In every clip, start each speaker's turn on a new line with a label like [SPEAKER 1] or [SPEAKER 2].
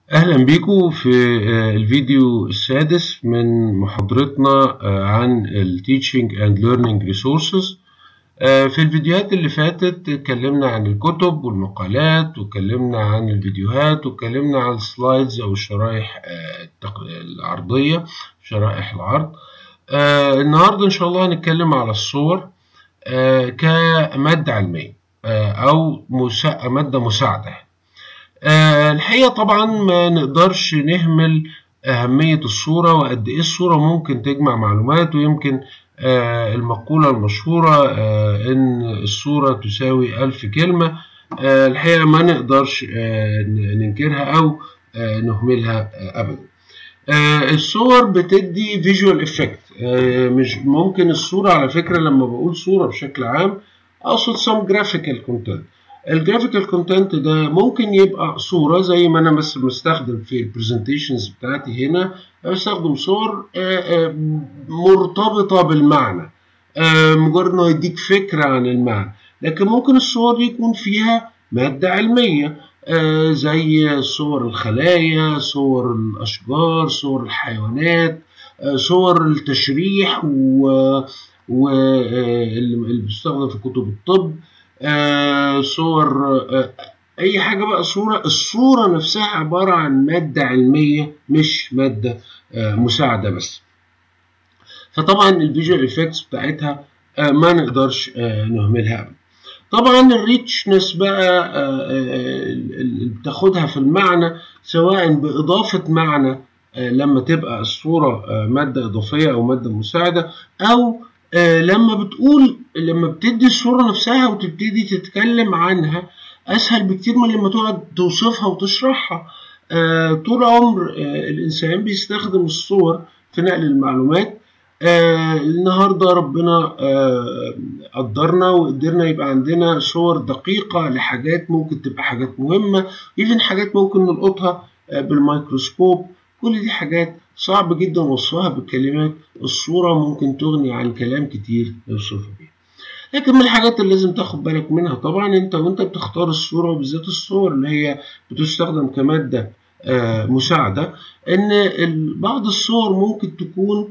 [SPEAKER 1] أهلا بيكم في الفيديو السادس من محاضرتنا عن ال Teaching and Learning Resources في الفيديوهات اللي فاتت اتكلمنا عن الكتب والمقالات واتكلمنا عن الفيديوهات واتكلمنا عن السلايدز أو الشرائح العرضية شرائح العرض النهاردة إن شاء الله هنتكلم على الصور كمادة علمية أو مادة مساعدة الحقيقة طبعا ما نقدرش نهمل أهمية الصورة وقد إيه الصورة ممكن تجمع معلومات ويمكن المقولة المشهورة إن الصورة تساوي ألف كلمة الحقيقة ما نقدرش ننكرها أو نهملها أبدا الصور بتدي فيجوال افكت مش ممكن الصورة على فكرة لما بقول صورة بشكل عام أقصد some graphical content الجرافيكال كونتنت ده ممكن يبقى صورة زي ما أنا بس بستخدم في البرزنتيشنز بتاعتي هنا بستخدم صور مرتبطة بالمعنى مجرد إنه يديك فكرة عن المعنى لكن ممكن الصور دي يكون فيها مادة علمية زي صور الخلايا صور الأشجار صور الحيوانات صور التشريح واللي بيستخدم في كتب الطب آه صور آه اي حاجه بقى صوره الصوره نفسها عباره عن ماده علميه مش ماده آه مساعده بس فطبعا الفيجوال افكتس بتاعتها ما نقدرش نهملها ابدا طبعا الريتشنس بقى اللي بتاخدها في المعنى سواء باضافه معنى لما تبقى الصوره ماده اضافيه او ماده مساعده او آه لما بتقول لما بتدي الصورة نفسها وتبتدي تتكلم عنها أسهل بكتير من لما تقعد توصفها وتشرحها آه طول عمر آه الإنسان بيستخدم الصور في نقل المعلومات النهاردة ربنا قدرنا وقدرنا يبقى عندنا صور دقيقة لحاجات ممكن تبقى حاجات مهمة إيفن حاجات ممكن نلقطها بالميكروسكوب كل دي حاجات صعب جدا وصفها بالكلمات الصورة ممكن تغني عن كلام كتير يوصفها بيها لكن من الحاجات اللي لازم تاخد بالك منها طبعا انت وانت بتختار الصورة وبالذات الصور اللي هي بتستخدم كمادة آه مساعدة ان بعض الصور ممكن تكون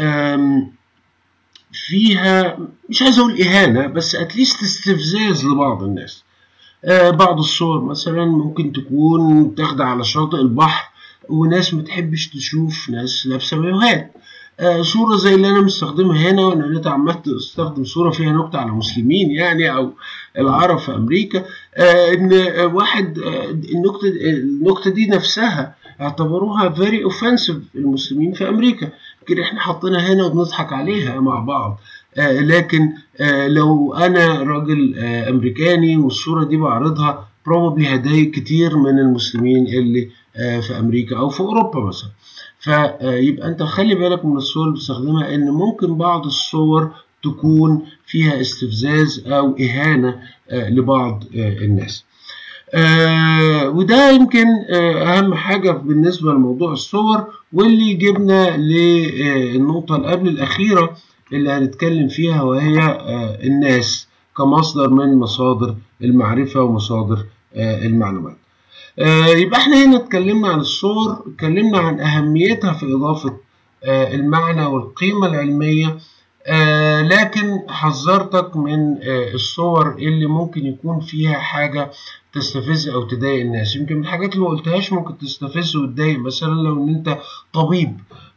[SPEAKER 1] فيها مش عايز اقول اهانة بس اتليست استفزاز لبعض الناس آه بعض الصور مثلا ممكن تكون تاخدة على شاطئ البحر وناس متحبش تشوف ناس لابسه مايوهات آه صورة زي اللي أنا مستخدمها هنا وأنا لقيت عمال أستخدم صورة فيها نكتة على مسلمين يعني أو العرب في أمريكا آه إن واحد آه النكتة النكتة دي نفسها اعتبروها very offensive المسلمين في أمريكا يمكن إحنا حاطينها هنا وبنضحك عليها مع بعض آه لكن آه لو أنا راجل آه أمريكاني والصورة دي بعرضها probably هضايق كتير من المسلمين اللي في امريكا او في اوروبا مثلا فيبقى انت خلي بالك من الصور اللي بتستخدمها ان ممكن بعض الصور تكون فيها استفزاز او اهانه لبعض الناس وده يمكن اهم حاجه بالنسبه لموضوع الصور واللي يجيبنا للنقطه اللي قبل الاخيره اللي هنتكلم فيها وهي الناس كمصدر من مصادر المعرفه ومصادر المعلومات آه يبقى احنا هنا اتكلمنا عن الصور اتكلمنا عن اهميتها في اضافة آه المعنى والقيمة العلمية آه لكن حذرتك من الصور اللي ممكن يكون فيها حاجة تستفز او تضايق الناس يمكن من الحاجات اللي ما قلتهاش ممكن تستفز وتضايق مثلا لو ان انت طبيب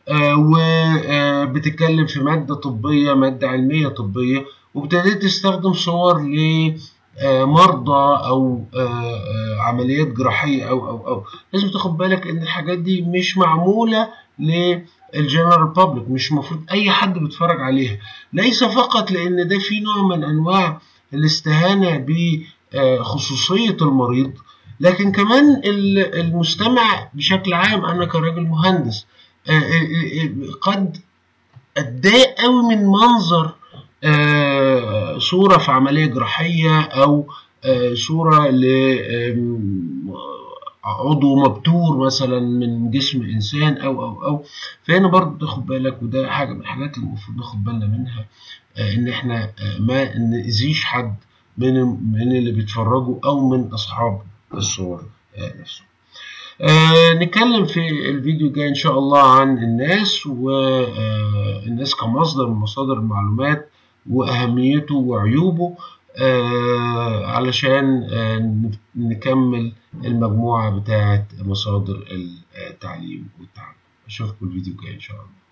[SPEAKER 1] وبتتكلم في مادة طبية مادة علمية طبية وابتديت تستخدم صور ل مرضى او عمليات جراحيه او او او لازم تاخد بالك ان الحاجات دي مش معموله للجنرال بابليك مش المفروض اي حد بيتفرج عليها ليس فقط لان ده في نوع من انواع الاستهانه بخصوصيه المريض لكن كمان المستمع بشكل عام انا كراجل مهندس قد اتضايق قوي من منظر آه صورة في عملية جراحية أو آه صورة لعضو مبتور مثلا من جسم إنسان أو أو أو فهنا برضه تاخد بالك وده حاجة من الحاجات اللي المفروض ناخد بالنا منها آه إن إحنا ما نأذيش حد من من اللي بيتفرجوا أو من أصحاب الصور نفسهم. آه نتكلم في الفيديو الجاي إن شاء الله عن الناس والناس كمصدر من مصادر المعلومات وأهميته وعيوبه آه علشان آه نكمل المجموعة بتاعة مصادر التعليم والتعلم أشوفكم الفيديو الجاي إن شاء الله